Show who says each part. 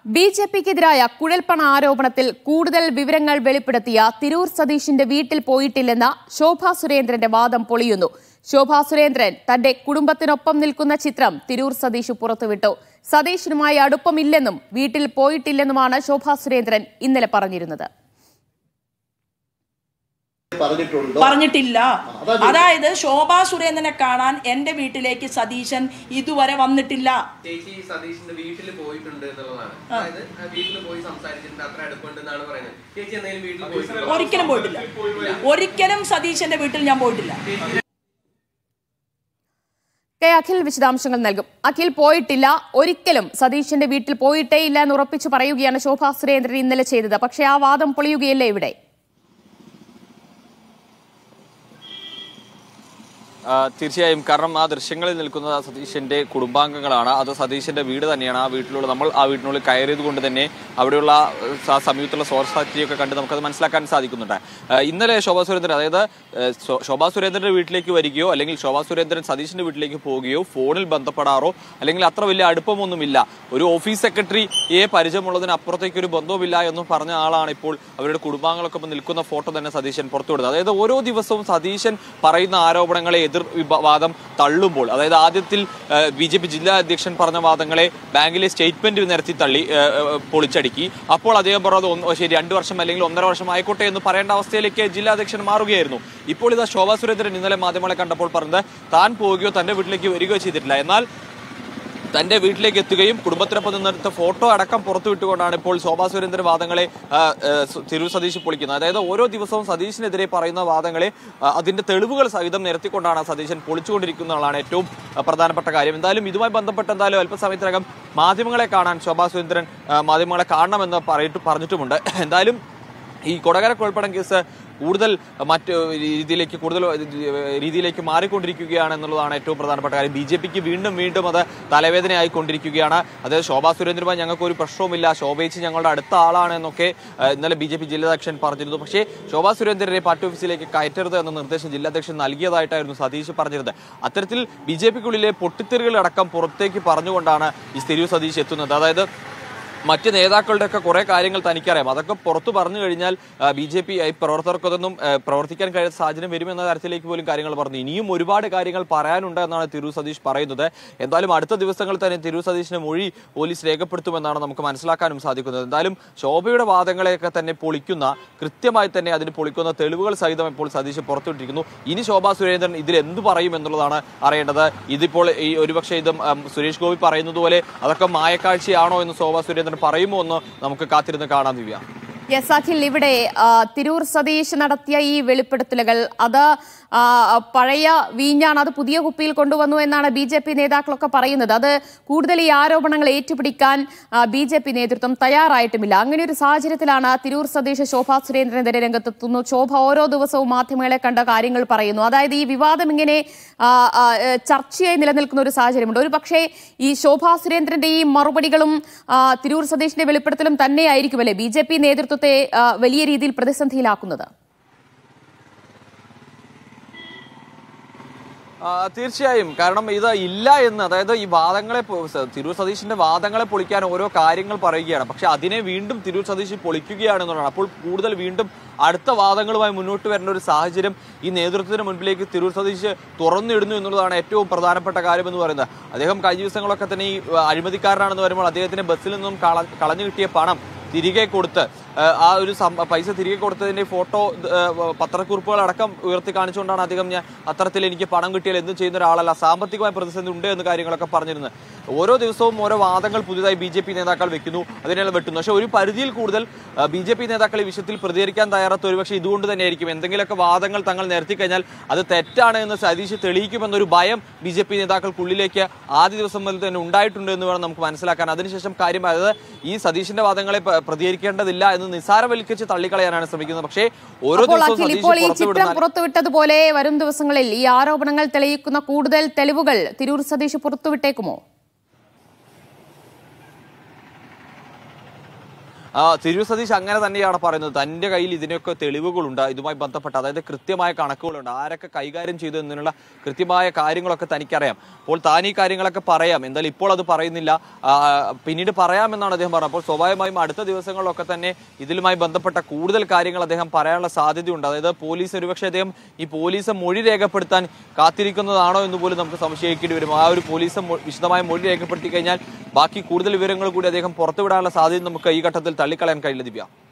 Speaker 1: B J പിക്കെതിരായ കുഴൽപ്പണ ആരോപണത്തിൽ കൂടുതൽ വിവരങ്ങൾ വെളിപ്പെടുത്തിയ തിരൂർ സതീഷിന്റെ വീട്ടിൽ പോയിട്ടില്ലെന്ന ശോഭാ സുരേന്ദ്രന്റെ വാദം പൊളിയുന്നു ശോഭാ സുരേന്ദ്രൻ തന്റെ കുടുംബത്തിനൊപ്പം നിൽക്കുന്ന ചിത്രം തിരൂർ സതീഷ് പുറത്തുവിട്ടു സതീഷിനുമായി അടുപ്പമില്ലെന്നും വീട്ടിൽ പോയിട്ടില്ലെന്നുമാണ് ശോഭാ സുരേന്ദ്രൻ ഇന്നലെ പറഞ്ഞിരുന്നത്
Speaker 2: പറഞ്ഞിട്ടുണ്ടോ
Speaker 3: പറഞ്ഞിട്ടില്ല
Speaker 2: അതാ
Speaker 3: അതായത് ശോഭാ സുരേന്ദ്രനെ കാണാൻ എന്റെ വീട്ടിലേക്ക് സതീശൻ ഇതുവരെ വന്നിട്ടില്ല
Speaker 4: ചേച്ചി സതീഷിന്റെ വീട്ടിൽ പോയിട്ടുണ്ട് എന്നുള്ളതാണ് അതായത് ആ വീട്ടിൽ പോയി സംസാരിച്ചിട്ടുണ്ട് അത്ര അടുപ്പുണ്ട് എന്നാണ് പറയുന്നത് ചേച്ചി എന്തെങ്കിലും വീട്ടിൽ പോയിട്ടുണ്ടോ
Speaker 3: ഒരിക്കലും പോയിട്ടില്ല ഒരിക്കലും സതീശന്റെ വീട്ടിൽ ഞാൻ പോയിട്ടില്ല
Speaker 1: കെ അഖിൽ വിശദാംശങ്ങൾ നൽകും അഖിൽ പോയിട്ടില്ല ഒരിക്കലും സതീഷിന്റെ വീട്ടിൽ പോയിട്ടേ ഇല്ല എന്ന് ഉറപ്പിച്ചു പറയുകയാണ് ശോഭാ സുരേന്ദ്രൻ ഇന്നലെ ചെയ്തത് പക്ഷേ ആ വാദം പൊളിയുകയല്ലേ ഇവിടെ
Speaker 5: ആ, തീർച്ചയായും കാരണം ആ ദൃശ്യങ്ങളിൽ നിൽക്കുന്ന സതീശന്റെ കുടുംബാംഗങ്ങളാണ് അത് സതീശന്റെ വീട് തന്നെയാണ് ആ വീട്ടിലുള്ള നമ്മൾ ആ വീട്ടിനുള്ളിൽ കയറിയത് കൊണ്ട് തന്നെ അവിടെയുള്ള ആ സമയത്തുള്ള സോഴ്സ് ഫാക്ടറിയൊക്കെ കണ്ട് നമുക്കത് മനസ്സിലാക്കാൻ സാധിക്കുന്നുണ്ട് ആ, ഇന്നലെ ശോഭാ സുരേന്ദ്രൻ അതായത് ഏ, ശോ- ശോഭാ സുരേന്ദ്രന്റെ വീട്ടിലേക്ക് വരികയോ അല്ലെങ്കിൽ ശോഭാ സുരേന്ദ്രൻ സതീശന്റെ വീട്ടിലേക്ക് പോവുകയോ ഫോണിൽ ബന്ധപ്പെടാറോ അല്ലെങ്കിൽ അത്ര വലിയ അടുപ്പമൊന്നുമില്ല ഒരു ഓഫീസ് സെക്രട്ടറിയെ പരിചയമുള്ളതിന് അപ്പുറത്തേക്ക് ഒരു ബന്ധവുമില്ല എന്ന് പറഞ്ഞ ആളാണ് ഇപ്പോൾ അവരുടെ കുടുംബാംഗങ്ങളൊക്കെ ഒപ്പം നിൽക്കുന്ന ഫോട്ടോ തന്നെ സതീശൻ പുറത്തുവിടുന്നത് അതായത് ഓരോ ദിവസവും സതീശൻ പറയുന്ന ആരോപണങ്ങളെ എതിർ വിഭ- വാദം തള്ളുമ്പോൾ അതായത് ആദ്യത്തിൽ ബി ജെ പി ജില്ലാ അധ്യക്ഷൻ പറഞ്ഞ വാദങ്ങളെ ബാങ്കിലെ സ്റ്റേറ്റ്മെന്റ് നിരത്തി തള്ളി ഏ, ഏ, പൊളിച്ചടുക്കി അപ്പോൾ അദ്ദേഹം പറഞ്ഞത് ഒന്ന് ശരി രണ്ടു വർഷം അല്ലെങ്കിൽ ഒന്നര വർഷം ആയിക്കോട്ടെ എന്ന് പറയേണ്ട അവസ്ഥയിലേക്ക് ജില്ലാ അധ്യക്ഷൻ മാറുകയായിരുന്നു ഇപ്പോൾ ഇതാ ശോഭാ സുരേന്ദ്രൻ ഇന്നലെ മാധ്യമങ്ങളെ കണ്ടപ്പോൾ പറഞ്ഞത് താൻ പോവുകയോ തന്റെ വീട്ടിലേക്ക് വരികയോ ചെയ്തിട്ടില്ല എന്നാൽ തന്റെ വീട്ടിലേക്ക് എത്തുകയും കുടുംബത്തിനൊപ്പം നിന്നെടുത്ത ഫോട്ടോ അടക്കം പുറത്തുവിട്ടുകൊണ്ടാണ് ഇപ്പോൾ ശോഭാ സുരേന്ദ്രൻ വാദങ്ങളെ ആ, ആ, സു- തിരൂർ സതീഷ് പൊളിക്കുന്നത് അതായത് ഓരോ ദിവസവും സതീഷിനെതിരെ പറയുന്ന വാദങ്ങളെ ആ, അതിന്റെ തെളിവുകൾ സഹിതം നിരത്തിക്കൊണ്ടാണ് സതീശൻ പൊളിച്ചുകൊണ്ടിരിക്കുന്നതാണ് ഏറ്റവും ആ, പ്രധാനപ്പെട്ട കാര്യം എന്തായാലും ഇതുമായി ബന്ധപ്പെട്ട് എന്തായാലും അല്പസമയത്തിനകം മാധ്യമങ്ങളെ കാണാൻ ശോഭാ സുരേന്ദ്രൻ ആ, മാധ്യമങ്ങളെ കാണണമെന്ന് പറയിട്ട് പറഞ്ഞിട്ടുമുണ്ട് എന്തായാലും ഈ കൊടകര കുഴൽപ്പണം കേസ് കൂടുതൽ മറ്റ് രീതിയിലേക്ക് കൂടുതൽ രീതിയിലേക്ക് മാറിക്കൊണ്ടിരിക്കുകയാണ് എന്നുള്ളതാണ് ഏറ്റവും പ്രധാനപ്പെട്ട കാര്യം ബി ജെ പിക്ക് വീണ്ടും വീണ്ടും അത് തലവേദനയായിക്കൊണ്ടിരിക്കുകയാണ് അതായത് ശോഭാ സുരേന്ദ്രനുമായി ഞങ്ങൾക്ക് ഒരു പ്രശ്നവുമില്ല ശോഭയിച്ച് ഞങ്ങളുടെ അടുത്ത ആളാണ് എന്നൊക്കെ ആ, ഇന്നലെ ബി ജെ പി ജില്ലാധ്യക്ഷൻ പറഞ്ഞിരുന്നു പക്ഷേ ശോഭാ സുരേന്ദ്രനെ പാർട്ടി ഓഫീസിലേക്ക് കയറ്റരുത് എന്ന നിർദ്ദേശം ജില്ലാധ്യക്ഷൻ നൽകിയതായിട്ടായിരുന്നു സതീഷ് പറഞ്ഞിരുന്നത് അത്തരത്തിൽ ബി ജെ പിക്കുള്ളിലെ പൊട്ടിത്തെറികളടക്കം പുറത്തേക്ക് പറഞ്ഞുകൊണ്ടാണ് ഈ തിരൂർ സതീഷ് എത്തുന്നത് അതായത് മറ്റ് നേതാക്കളുടെ ഒക്കെ കുറെ കാര്യങ്ങൾ തനിക്കറിയാം അതൊക്കെ പുറത്തു പറഞ്ഞു കഴിഞ്ഞാൽ ബി ജെ പി പ്രവർത്തകർക്കൊന്നും ആ, പ്രവർത്തിക്കാൻ കഴിയാത്ത സാഹചര്യം വരുമെന്ന തരത്തിലേക്ക് പോലും കാര്യങ്ങൾ പറഞ്ഞു ഇനിയും ഒരുപാട് കാര്യങ്ങൾ പറയാനുണ്ട് എന്നാണ് തിരു സതീഷ് പറയുന്നത് എന്തായാലും അടുത്ത ദിവസങ്ങളിൽ തന്നെ തിരു സതീഷിന്റെ മൊഴി പോലീസ് രേഖപ്പെടുത്തുമെന്നാണ് നമുക്ക് മനസ്സിലാക്കാനും സാധിക്കുന്നത് എന്തായാലും ശോഭയുടെ വാദങ്ങളെയൊക്കെ തന്നെ പൊളിക്കുന്ന കൃത്യമായി തന്നെ അതിന് പൊളിക്കുന്ന തെളിവുകൾ സഹിതം ഇപ്പോൾ സതീഷ് പുറത്തുവിട്ടിരിക്കുന്നു ഇനി ശോഭാ സുരേന്ദ്രൻ ഇതിൽ എന്ത് പറയും എന്നുള്ളതാണ് അറിയേണ്ടത് ഇതിപ്പോൾ ഈ ഒരുപക്ഷെ ഇത് ഉം, സുരേഷ് ഗോപി പറയുന്നത് പോലെ അതൊക്കെ മായക്കാഴ്ചയാണോ എന്ന് ശോഭാ സുരേന്ദ്രൻ പറയുമോ എന്ന് നമുക്ക് കാത്തിരുന്ന് കാണാം ദിവ്യ
Speaker 1: യെസ് അഖിൽ ഇവിടെ ആ, തിരൂർ സതീഷ് നടത്തിയ ഈ വെളിപ്പെടുത്തലുകൾ അത് ആ, പഴയ വീഞ്ഞാണ് അത് പുതിയ കുപ്പിയിൽ കൊണ്ടുവന്നു എന്നാണ് ബി ജെ പി നേതാക്കളൊക്കെ പറയുന്നത് അത് കൂടുതൽ ഈ ആരോപണങ്ങൾ ഏറ്റുപിടിക്കാൻ ബി ജെ പി നേതൃത്വം തയ്യാറായിട്ടുമില്ല അങ്ങനെ ഒരു സാഹചര്യത്തിലാണ് തിരൂർ സതീഷ് ശോഭാ സുരേന്ദ്രനെതിരെ രംഗത്തെത്തുന്നു ശോഭ ഓരോ ദിവസവും മാധ്യമങ്ങളെ കണ്ട കാര്യങ്ങൾ പറയുന്നു അതായത് ഈ വിവാദം ഇങ്ങനെ ആ, ആ, ഏ, ചർച്ചയായി നിലനിൽക്കുന്ന ഒരു സാഹചര്യമുണ്ട് ഒരു പക്ഷേ ഈ ശോഭാ സുരേന്ദ്രന്റെ ഈ മറുപടികളും ആ, തിരൂർ സതീഷിന്റെ വെളിപ്പെടുത്തലും തന്നെയായിരിക്കുമല്ലേ ബി ജെ പി നേതൃത്വത്തെ ആ, വലിയ രീതിയിൽ പ്രതിസന്ധിയിലാക്കുന്നത്
Speaker 5: ആ, തീർച്ചയായും കാരണം ഇത് ഇല്ല എന്ന് അതായത് ഈ വാദങ്ങളെ പൊ- സ- തിരൂർ സതീഷിന്റെ വാദങ്ങളെ പൊളിക്കാൻ ഓരോ കാര്യങ്ങൾ പറയുകയാണ് പക്ഷെ അതിനെ വീണ്ടും തിരൂർ സതീഷ് പൊളിക്കുകയാണെന്നുള്ളതാണ് അപ്പോൾ കൂടുതൽ വീണ്ടും അടുത്ത വാദങ്ങളുമായി മുന്നോട്ട് വരുന്ന ഒരു സാഹചര്യം ഈ നേതൃത്വത്തിന് മുൻപിലേക്ക് തിരൂർ സതീഷ് തുറന്നിടുന്നു എന്നുള്ളതാണ് ഏറ്റവും പ്രധാനപ്പെട്ട കാര്യം എന്ന് പറയുന്നത് അദ്ദേഹം കഴിഞ്ഞ ദിവസങ്ങളൊക്കെ തന്നെ ഈ ആ, അഴിമതിക്കാരനാണെന്ന് വരുമ്പോൾ അദ്ദേഹത്തിന് ബസ്സിൽ നിന്നും കള- കളഞ്ഞു കിട്ടിയ പണം തിരികെ കൊടുത്ത് ആ, ആ ഒരു സം- പൈസ തിരികെ കൊടുത്തതിന്റെ ഫോട്ടോ ആ, പത്രക്കുറിപ്പുകൾ അടക്കം ഉയർത്തി കാണിച്ചുകൊണ്ടാണ് അദ്ദേഹം ഞാൻ അത്തരത്തിൽ എനിക്ക് പണം കിട്ടിയാൽ എന്ത് ചെയ്യുന്ന ഒരാളല്ല സാമ്പത്തികമായ പ്രതിസന്ധി ഉണ്ട് എന്ന് കാര്യങ്ങളൊക്കെ പറഞ്ഞിരുന്നത് ഓരോ ദിവസവും ഓരോ വാദങ്ങൾ പുതിയതായി ബി ജെ പി നേതാക്കൾ വെക്കുന്നു അതിനെല്ലാം വെട്ടുന്നു പക്ഷെ ഒരു പരിധിയിൽ കൂടുതൽ ബി ജെ പി നേതാക്കൾ ഈ വിഷയത്തിൽ പ്രതികരിക്കാൻ തയ്യാറാത്ത ഒരുപക്ഷെ ഇതുകൊണ്ട് തന്നെയായിരിക്കും എന്തെങ്കിലുമൊക്കെ വാദങ്ങൾ തങ്ങൾ നിരത്തി കഴിഞ്ഞാൽ അത് തെറ്റാണ് എന്ന് സതീഷ് തെളിയിക്കുമെന്നൊരു ഭയം ബി ജെ പി നേതാക്കൾക്കുള്ളിലേക്ക് ആദ്യ ദിവസം മുതൽ തന്നെ ഉണ്ടായിട്ടുണ്ട് എന്ന് വേണം നമുക്ക് മനസ്സിലാക്കാൻ അതിനുശേഷം കാര്യം അതായത് ഈ സതീഷിന്റെ വാദങ്ങളെ പ- പ്രതികരിക്കേണ്ടതില്ല എന്ന് നിസ്സാരവൽക്കരിച്ച് തള്ളിക്കളയാനാണ് ശ്രമിക്കുന്നത് പക്ഷേ ഓരോ
Speaker 1: അപ്പോൾ
Speaker 5: ദിവസവും
Speaker 1: അഖിൽ
Speaker 5: സതീഷ്
Speaker 1: ഇപ്പോൾ ഈ ചിത്രം
Speaker 5: പുറത്തുവിടുന്ന
Speaker 1: പുറത്തുവിട്ടതുപോലെ വരും ദിവസങ്ങളിൽ ഈ ആരോപണങ്ങൾ തെളിയിക്കുന്ന കൂടുതൽ തെളിവുകൾ തിരൂർ സതീഷ് പുറത്തുവിട്ടേക്കുമോ
Speaker 5: ആ, തിരൂർ സതീഷ് അങ്ങനെ തന്നെയാണ് പറയുന്നത് തന്റെ കയ്യിൽ ഇതിനൊക്കെ തെളിവുകളുണ്ട് ഇതുമായി ബന്ധപ്പെട്ട അതായത് കൃത്യമായ കണക്കുകളുണ്ട് ആരൊക്കെ കൈകാര്യം ചെയ്തു എന്നതിനുള്ള കൃത്യമായ കാര്യങ്ങളൊക്കെ തനിക്കറിയാം അപ്പോൾ താൻ ഈ കാര്യങ്ങളൊക്കെ പറയാം എന്തായാലും ഇപ്പോൾ അത് പറയുന്നില്ല ആ, പിന്നീട് പറയാമെന്നാണ് അദ്ദേഹം പറഞ്ഞത് അപ്പോൾ സ്വാഭാവികമായും അടുത്ത ദിവസങ്ങളിലൊക്കെ തന്നെ ഇതിലുമായി ബന്ധപ്പെട്ട കൂടുതൽ കാര്യങ്ങൾ അദ്ദേഹം പറയാനുള്ള സാധ്യതയുണ്ട് അതായത് പോലീസ് ഒരുപക്ഷെ അദ്ദേഹം ഈ പോലീസ് മൊഴി രേഖപ്പെടുത്താൻ കാത്തിരിക്കുന്നതാണോ എന്ന് പോലും നമുക്ക് സംശയിക്കേണ്ടി വരും ആ ഒരു പോലീസ് മൊ- വിശദമായ മൊഴി രേഖപ്പെടുത്തി കഴിഞ്ഞാൽ ബാക്കി കൂടുതൽ വിവരങ്ങൾ കൂടി അദ്ദേഹം പുറത്തുവിടാനുള്ള സാധ്യത നമുക്ക് ഈ ഘട്ടത്തിൽ തള്ളിക്കളയാൻ കഴിയില്ല ദിവ്യ